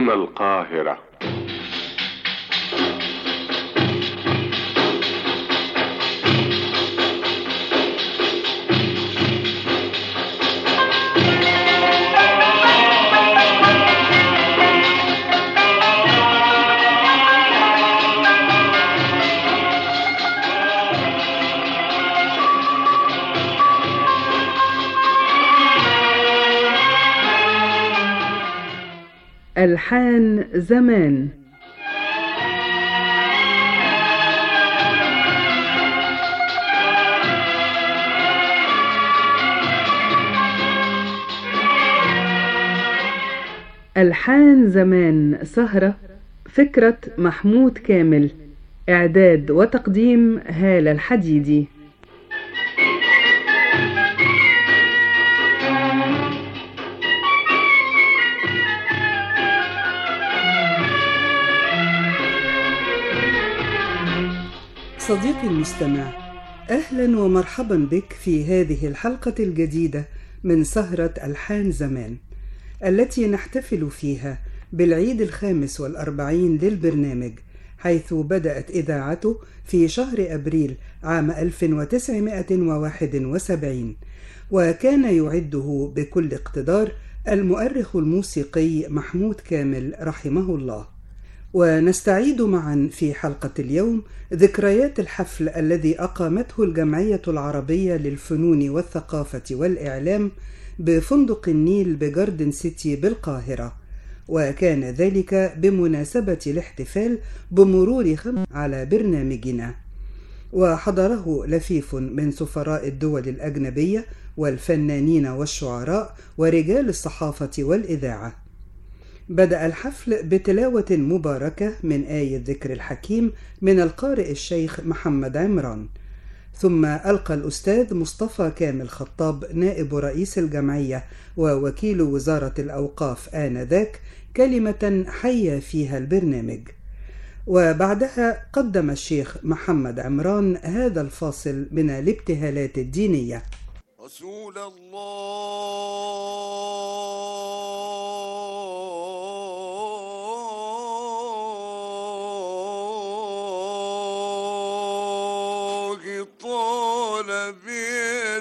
هنا القاهرة ألحان زمان ألحان زمان سهرة فكرة محمود كامل إعداد وتقديم هالة الحديدي صديقي المستمع اهلا ومرحبا بك في هذه الحلقه الجديده من سهره الحان زمان التي نحتفل فيها بالعيد الخامس والاربعين للبرنامج حيث بدات اذاعته في شهر ابريل عام 1971 وكان يعده بكل اقتدار المؤرخ الموسيقي محمود كامل رحمه الله ونستعيد معا في حلقة اليوم ذكريات الحفل الذي أقامته الجمعية العربية للفنون والثقافة والإعلام بفندق النيل بجاردن سيتي بالقاهرة وكان ذلك بمناسبة الاحتفال بمرور خم على برنامجنا وحضره لفيف من سفراء الدول الأجنبية والفنانين والشعراء ورجال الصحافة والإذاعة بدأ الحفل بتلاوة مباركة من آية ذكر الحكيم من القارئ الشيخ محمد عمران ثم ألقى الأستاذ مصطفى كامل خطاب نائب رئيس الجمعية ووكيل وزارة الأوقاف آنذاك كلمة حيا فيها البرنامج وبعدها قدم الشيخ محمد عمران هذا الفاصل من الابتهالات الدينية رسول الله طال بي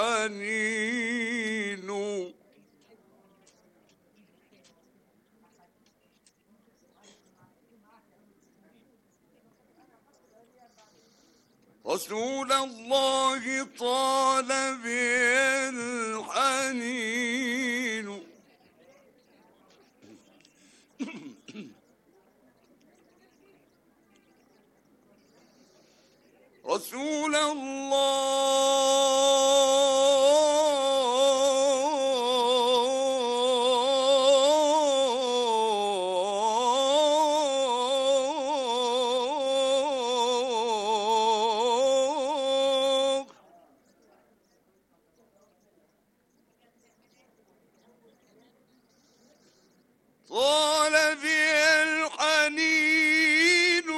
الحنين رسول الله طال بي الحنين رسول الله طال بي الحنين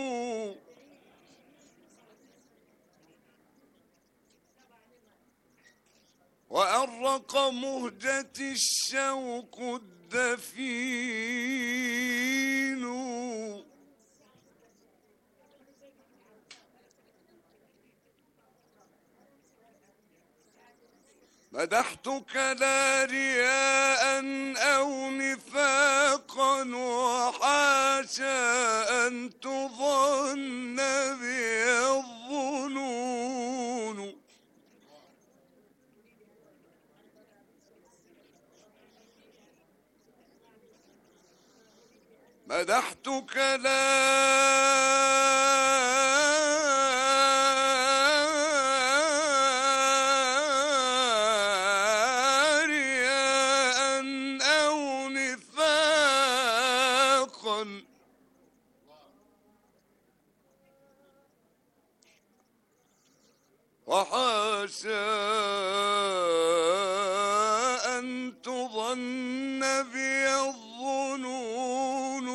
وأرق مهجة الشوق الدفين مدحتك لا رياء أو نفاقا وحاشا أن تظن بي الظنون مدحتك لا رياء أو نفاقا وحاشا أن تظن بي الظنون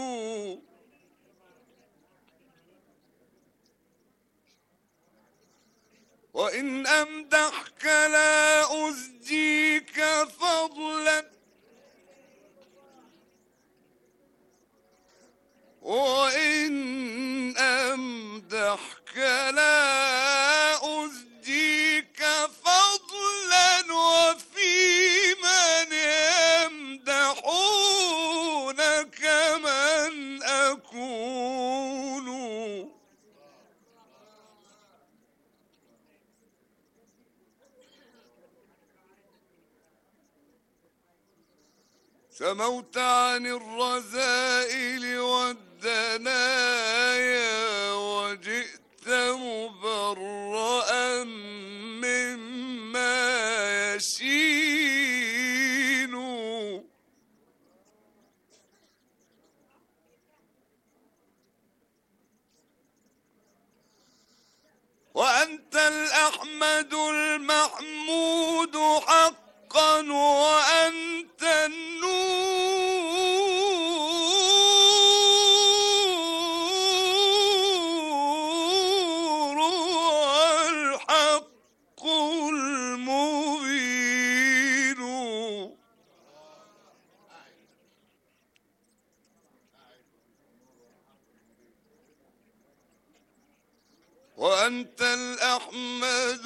وإن أمدحك لا أزجيك فضلا وإن أمدحك لا أزجيك فضلا وفي من يمدحونك من أكون سموت عن الرذائل والدنايا وجئت مبرأ مما يشين وأنت الأحمد المحمود حقا وأنت النور والحق المبين وأنت الأحمد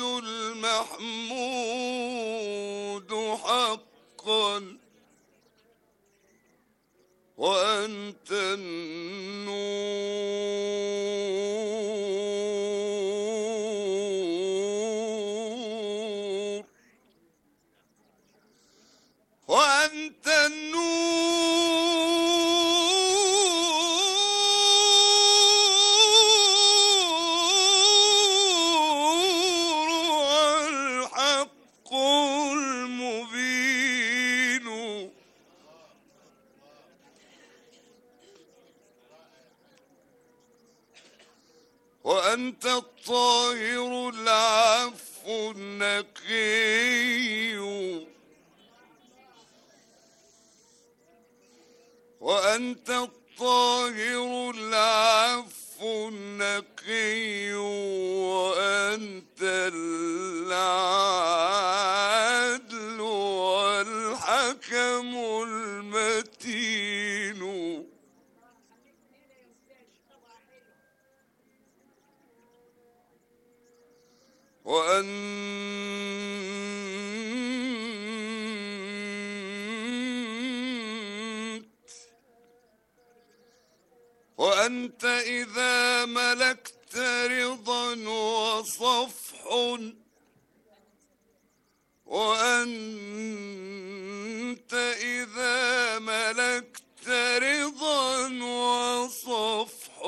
المحمود حقا وأنت النور وأنت النور والحق المبين وأنت الطاهر العفو النقي وأنت الطاهر العفو النقي وأنت العدل والحكم المتين وأنت وأنت إذا ملكت رضا وصفح وأنت إذا ملكت رضا وصفح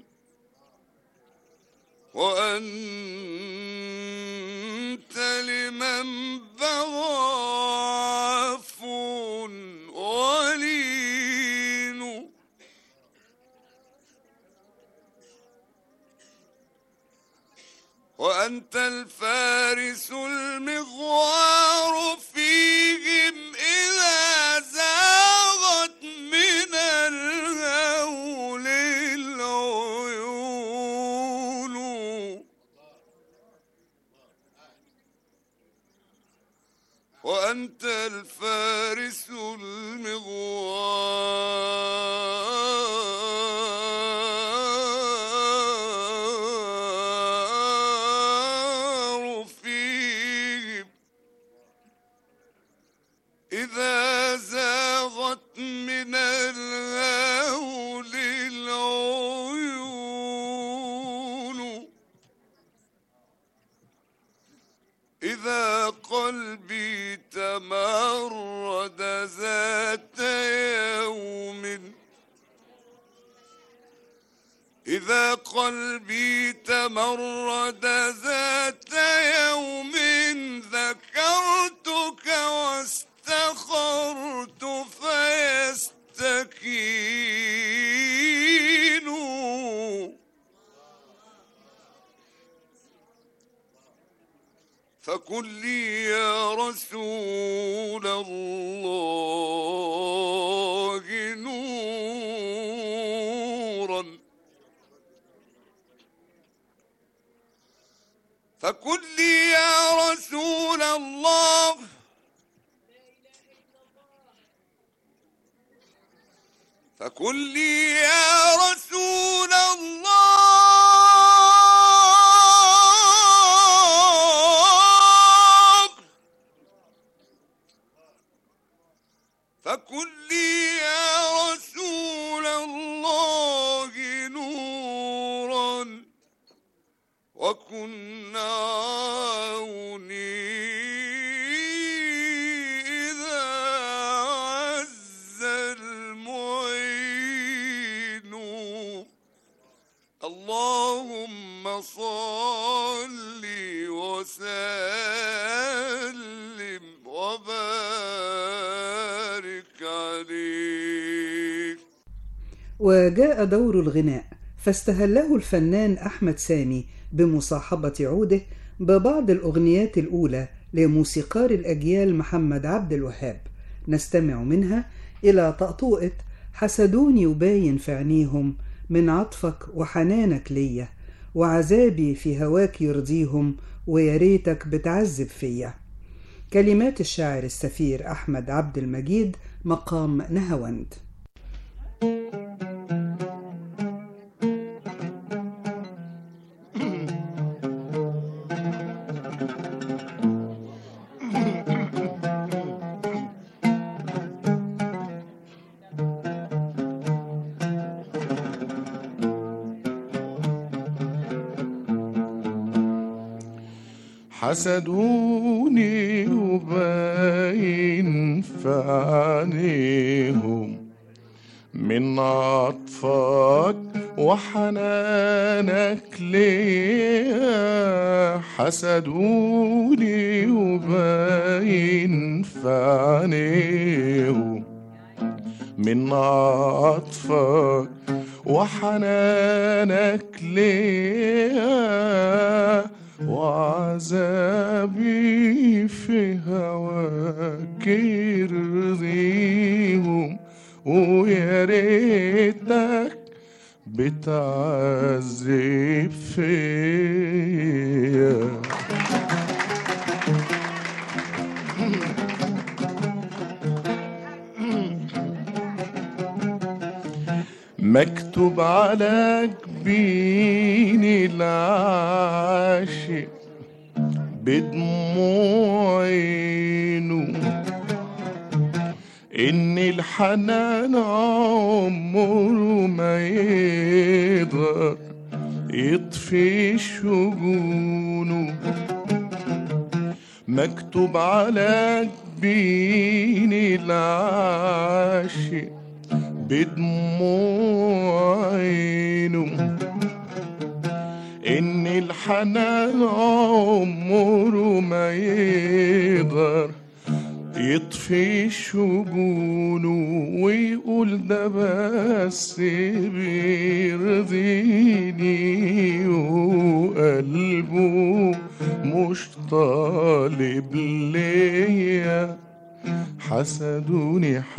وأنت لمن بغى عفو ولين وأنت الفارس المغوار فيهم إذا زاغت من الهول العيون وأنت الفارس المغوار فيهم إذا زاغت من الهول العيون إذا قلبي تمرد ذات يوم إذا قلبي تمرد ذات يوم ذكرتك واستخرت فيستكين فقل لي يا رسول الله نورا فقل لي يا رسول الله فقل لي يا رسول اللهم صل وسلم وبارك عليه وجاء دور الغناء فاستهله الفنان أحمد سامي بمصاحبة عوده ببعض الأغنيات الأولى لموسيقار الأجيال محمد عبد الوهاب نستمع منها إلى طقطوقة حسدوني وباين في عينيهم من عطفك وحنانك ليا وعذابي في هواك يرضيهم ويا ريتك بتعذب فيا كلمات الشاعر السفير أحمد عبد المجيد مقام نهاوند حسدوني وباين في عينيهم من عطفك وحنانك ليا حسدوني وباين في عينيهم من عطفك وحنانك ليا وعذابي في هواك يرضيهم ويا ريتك بتعذب فيا مكتوب على جبين العاشق بدموع عينه إن الحنان عمره ما يقدر يطفي شجونه مكتوب على جبين العاشق بدموع عينه إن الحنان عمره ما يقدر يطفي شجونه ويقول ده بس بيرضيني وقلبه مش طالب ليا حسدوني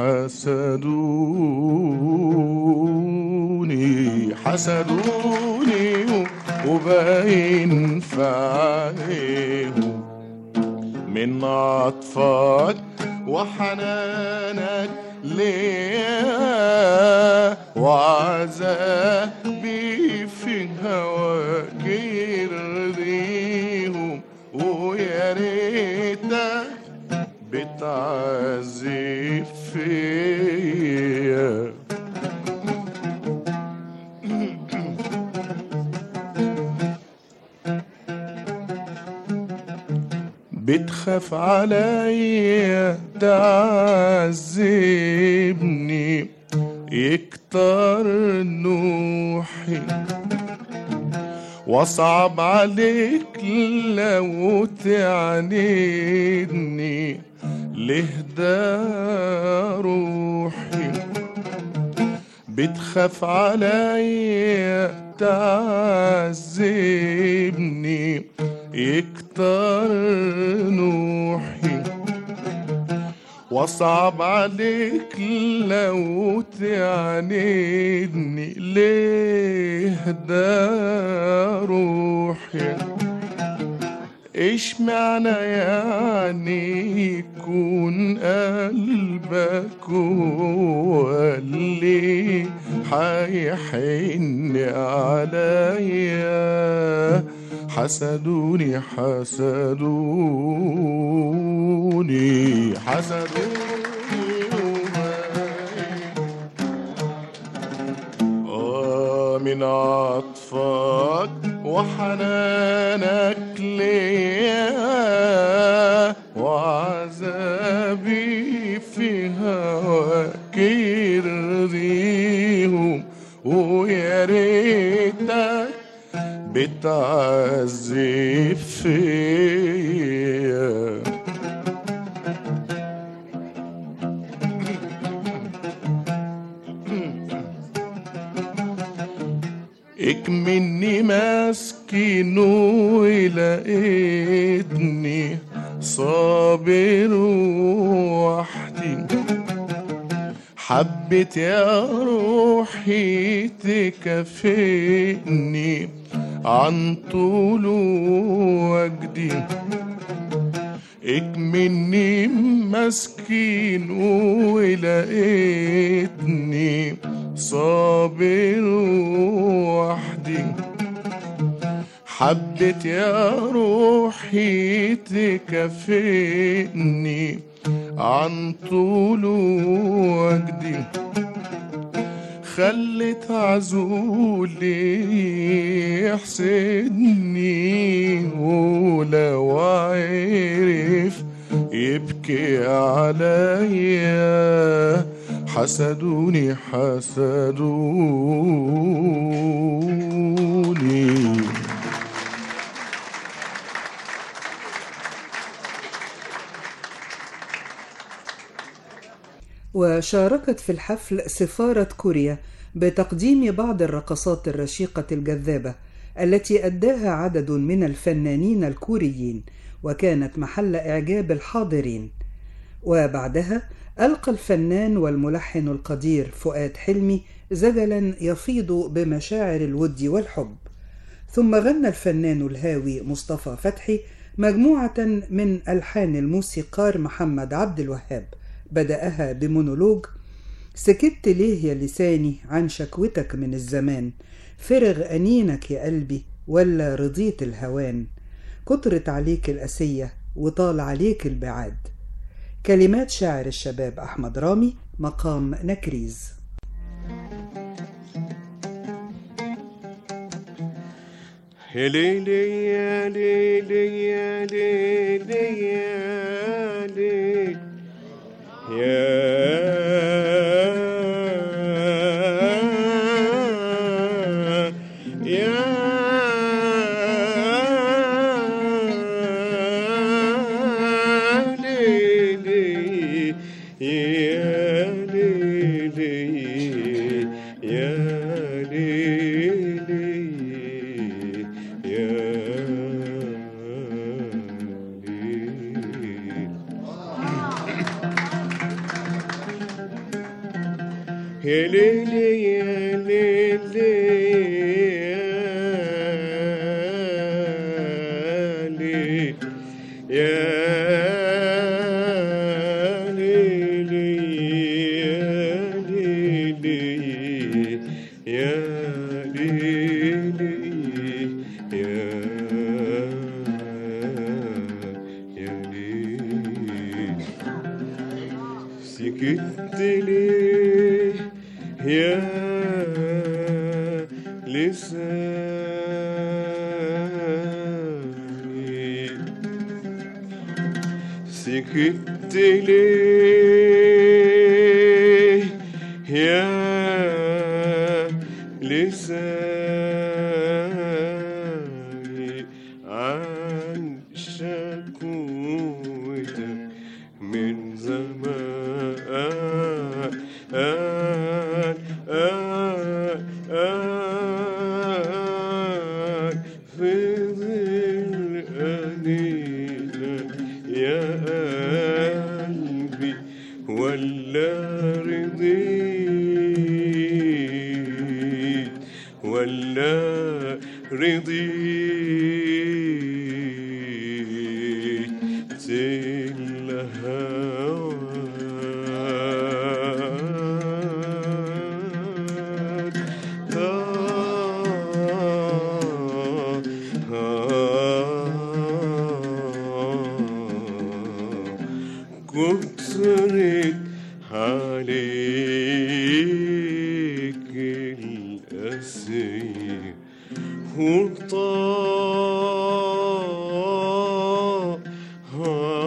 حسدوني حسدوني وباين في عينيهم من عطفك وحنانك ليا وعذابي في هواك يرضيهم ويا ريتك بتعذب فيا بتخاف عليا تعذبني يكتر نوحي واصعب عليك لو تعاندني لهدى روحي بتخاف عليا تعذبني يكتر نوحي واصعب عليك لو تعاندني ليه ده روحي ايش معنى يعني يكون قلبك هو اللي حيحن عليا حسدوني حسدوني حسدوني آه من عطفك وحنانك ليا وعذابي في هواك يرضيهم ويا ريتك بتعذب فيا اكمني مسكين ولقيتني صابر وحدي حبت يا روحي تكافئني عن طول وجدي اكمني مسكين ولقيتني صابر وحدي حبت يا روحي تكافئني عن طول وجدي خلت عزولي يحسدني ولو عرف يبكي عليا حسدوني حسدوني وشاركت في الحفل سفارة كوريا بتقديم بعض الرقصات الرشيقة الجذابة التي أداها عدد من الفنانين الكوريين وكانت محل إعجاب الحاضرين وبعدها ألقى الفنان والملحن القدير فؤاد حلمي زجلا يفيض بمشاعر الود والحب ثم غنى الفنان الهاوي مصطفى فتحي مجموعة من ألحان الموسيقار محمد عبد الوهاب بدأها بمونولوج سكت ليه يا لساني عن شكوتك من الزمان فرغ أنينك يا قلبي ولا رضيت الهوان كترت عليك الأسية وطال عليك البعاد كلمات شاعر الشباب أحمد رامي مقام نكريز يا ليلي يا ليلي يا ليلي يا ليلي يا يا ليلي يا ليلي يا ليلي يا ليلي يا ليلي يا ليلي يا ليلي يا ليلي يا ليلي يا ليلي يا يا ليلي سكت ليه يا لساني سكت ليه يا لساني عن شكوتك من زمان آن آن آن في ظل أنينك يا قلبي ولا رضيت ولا رضيت الهوى كترت عليك الأسير وطا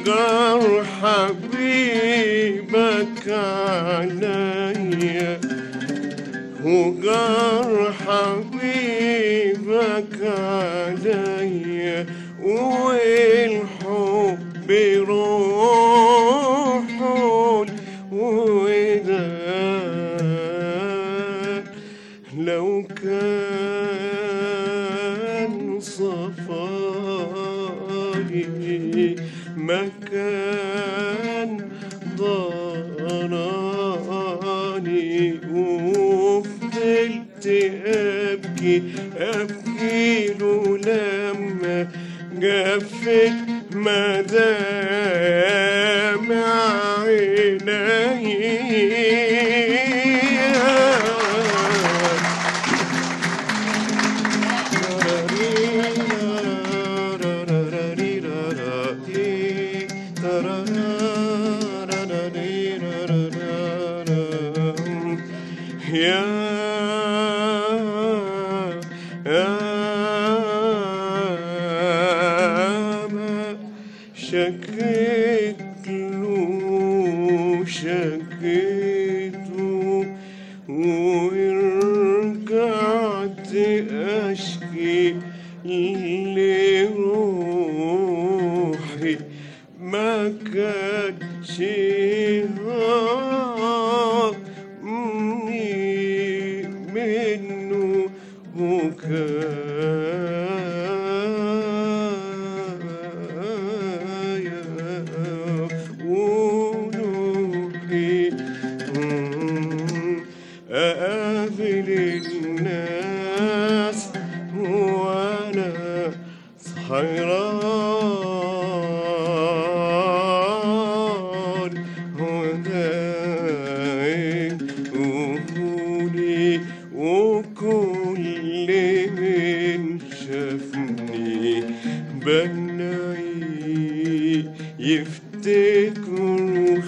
وجار حبيبك عليا وجار حبيبك عليا والحب روح وداء لو كان صفاري مكان ضراني وفضلت أبكي أبكي له لما جفت مدامع عيني يا ما شكيت له شكيته ورجعت أشكي لروحي ما كانش هامني منه بكايا وروحي أقابل الناس وأنا حيران ودايم وهولي وكل من شافني بنعي يفتكروا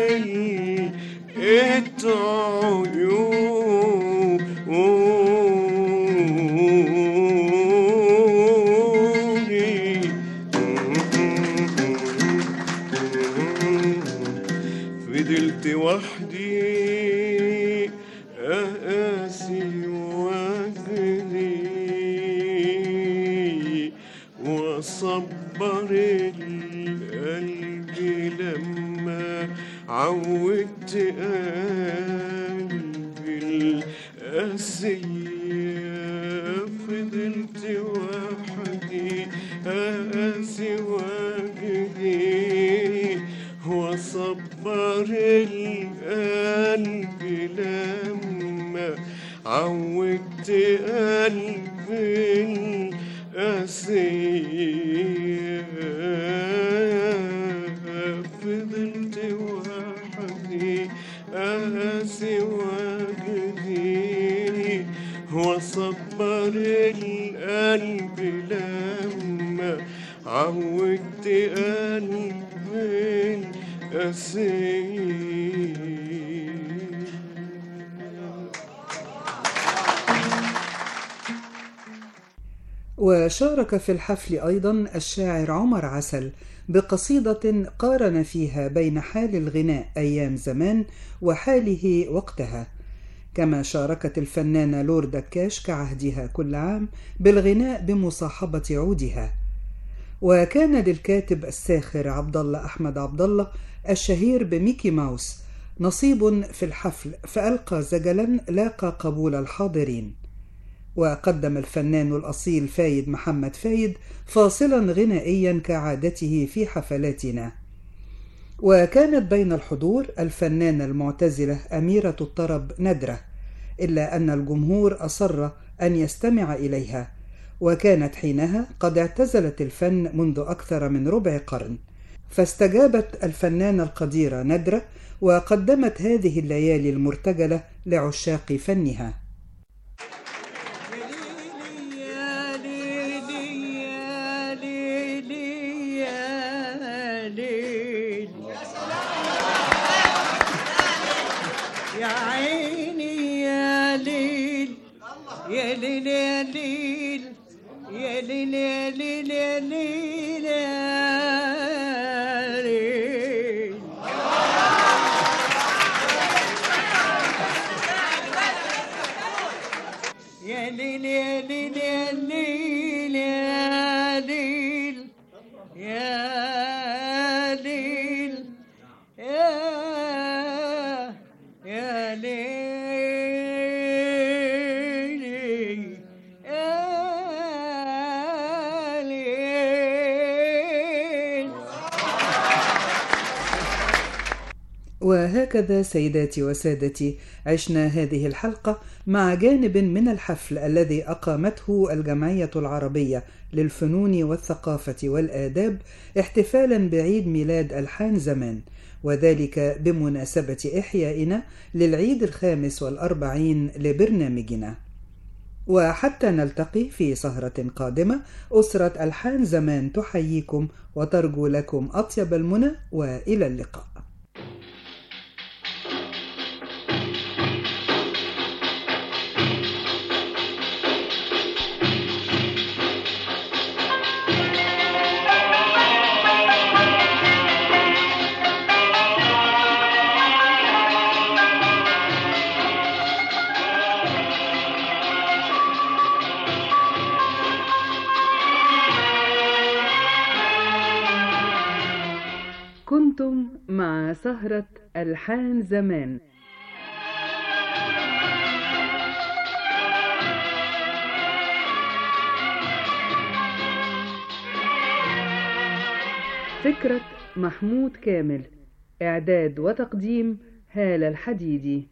خلقة عيوني فضلت وحدي أقاسي وجدي وأصبر القلب لما عودت قلبي القاسية فضلت وحدي أقاسي وجدي وصبر القلب لما عودت قلبي القاسية فضلت وحدي قاسي وجدي وصبر القلب لما عودت قلبي القاسي وشارك في الحفل أيضا الشاعر عمر عسل بقصيدة قارن فيها بين حال الغناء أيام زمان وحاله وقتها كما شاركت الفنانة لور دكاش كعهدها كل عام بالغناء بمصاحبة عودها وكان للكاتب الساخر عبد الله أحمد عبد الله الشهير بميكي ماوس نصيب في الحفل فألقى زجلا لاقى قبول الحاضرين وقدم الفنان الأصيل فايد محمد فايد فاصلا غنائيا كعادته في حفلاتنا وكانت بين الحضور الفنانة المعتزلة أميرة الطرب ندرة إلا أن الجمهور أصر أن يستمع إليها وكانت حينها قد اعتزلت الفن منذ أكثر من ربع قرن فاستجابت الفنانة القديرة ندرة وقدمت هذه الليالي المرتجلة لعشاق فنها يا ليلي يا ليلي يا ليلي يا عيني يا ليل يا ليل يا ليل يا ليل يا ليل يا ليل يا وهكذا سيداتي وسادتي عشنا هذه الحلقة مع جانب من الحفل الذي أقامته الجمعية العربية للفنون والثقافة والآداب احتفالا بعيد ميلاد ألحان زمان وذلك بمناسبة إحيائنا للعيد الخامس والأربعين لبرنامجنا وحتى نلتقي في سهرة قادمة أسرة ألحان زمان تحييكم وترجو لكم أطيب المنى وإلى اللقاء كنتم مع سهرة ألحان زمان فكرة محمود كامل إعداد وتقديم هالة الحديدي